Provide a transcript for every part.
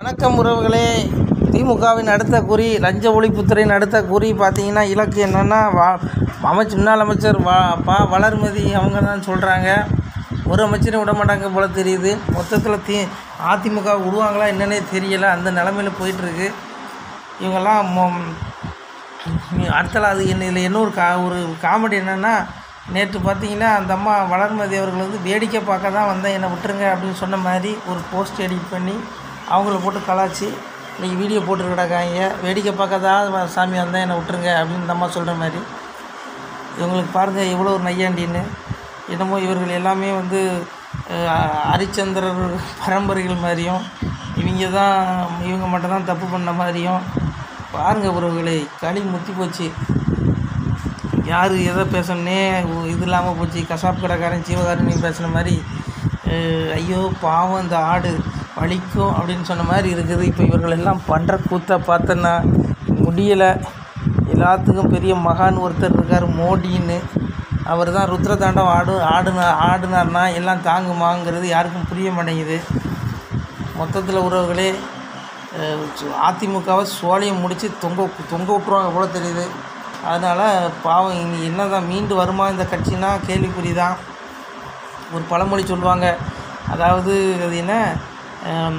வணக்கம் உறவுகளே திமுகவின் அடுத்த குறி லஞ்ச ஒழிப்புத்துறையின் அடுத்த குறி பார்த்தீங்கன்னா இலக்கு என்னென்னா வா அமைச்சு முன்னாள் அமைச்சர் வா பா வளர்மதி அவங்க தான் சொல்கிறாங்க ஒரு அமைச்சரும் விட மாட்டாங்க போல தெரியுது மொத்தத்தில் தி அதிமுக விடுவாங்களா என்னன்னே தெரியலை அந்த நிலமையில போயிட்டுருக்கு இவங்கெல்லாம் மொ- அடுத்தல அது என்ன இதில் இன்னொரு கா ஒரு காமெடி என்னென்னா நேற்று பார்த்தீங்கன்னா அந்த அம்மா வளர்மதி அவர்கள் வந்து வேடிக்கை பார்க்க தான் வந்தேன் என்னை விட்டுருங்க அப்படின்னு சொன்ன மாதிரி ஒரு போஸ்ட் எடிட் பண்ணி அவங்கள போட்டு கலாச்சி இன்றைக்கி வீடியோ போட்டுருக்கடாக்காங்க வேடிக்கை பார்க்க தான் வ- சாமி வந்தேன் என்னை விட்டுருங்க அப்படின்னு இந்த அம்மா சொல்கிற மாதிரி இவங்களுக்கு பாருங்கள் எவ்வளோ ஒரு நையாண்டின்னு என்னமோ இவர்கள் எல்லாமே வந்து அஹ், ஹரிச்சந்திரர் பரம்பரைகள் மாதிரியும் இவங்க தான் இவங்க மட்டும் தான் தப்பு பண்ண மாதிரியும் பாருங்கள் உறவுகளை களி முத்தி போச்சு யார் எதை பேசணுன்னே ஒ- இது இல்லாமல் போச்சு கசாப் கடைக்காரன் ஜீவகாரன் பேசுன மாதிரி அஹ், ஐயோ பாவம் இந்த ஆடு வலிக்கும் அப்படின்னு சொன்ன மாதிரி இருக்குது இப்போ இவர்கள் எல்லாம் பண்ணுற கூத்தை பார்த்தோன்னா முடியலை எல்லாத்துக்கும் பெரிய மகான் ஒருத்தர் இருக்கார் மோடின்னு அவர் தான் ருத்ரதாண்டம் ஆடு ஆடுனா ஆடுனார்னா எல்லாம் தாங்குமாங்கிறது யாருக்கும் புரிய மாட்டேங்குது மொத்தத்தில் உறவுகளே அஹ், சு- அதிமுகவை சோழியம் முடித்து தொங்க தொங்க விட்ருவாங்க போல தெரியுது அதனால் பாவம் இனி என்ன தான் மீண்டு வருமா இந்த கட்சினா கேள்விக்குறி தான் ஒரு பழமொழி சொல்லுவாங்க அதாவது அது என்ன ஹம்,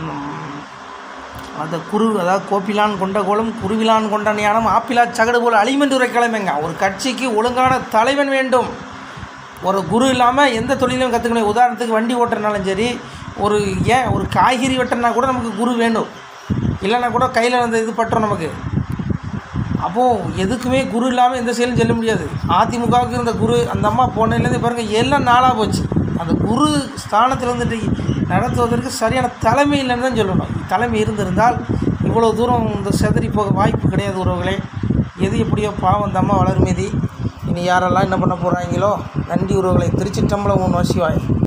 அந்த குரு அதாவது கோப்பிலான் கொண்ட கோலம் குருவிலான் கொண்ட ஞானம் ஆப்பிலா சகடு போல் அழிமென்று கிளம்புங்க ஒரு கட்சிக்கு ஒழுங்கான தலைவன் வேண்டும் ஒரு குரு இல்லாமல் எந்த தொழிலையும் கற்றுக்கணும் உதாரணத்துக்கு வண்டி ஓட்டுறனாலும் சரி ஒரு ஏன் ஒரு காய்கறி வெட்டினா கூட நமக்கு குரு வேண்டும் இல்லைன்னா கூட கையில் அந்த இது பட்டுரும் நமக்கு அப்போது எதுக்குமே குரு இல்லாமல் எந்த செயலும் செல்ல முடியாது அதிமுகவுக்கு இருந்த குரு அந்த அம்மா போனதுலேருந்து பாருங்கள் எல்லாம் நாளாக போச்சு அந்த குரு ஸ்தானத்தில் இருந்துட்டு நடத்துவதற்கு சரியான தலைமை இல்லைன்னு தான் சொல்லணும் தலைமை இருந்திருந்தால் இவ்வளோ தூரம் இந்த செதறி போக வாய்ப்பு கிடையாது உறவுகளே எது எப்படியோ பாவம் அந்த அம்மா வளர்மதி இனி யாரெல்லாம் என்ன பண்ண போகிறாங்களோ நன்றி உறவுகளை திருச்சிற்றம்பலம் ஒன்று வசிவாய்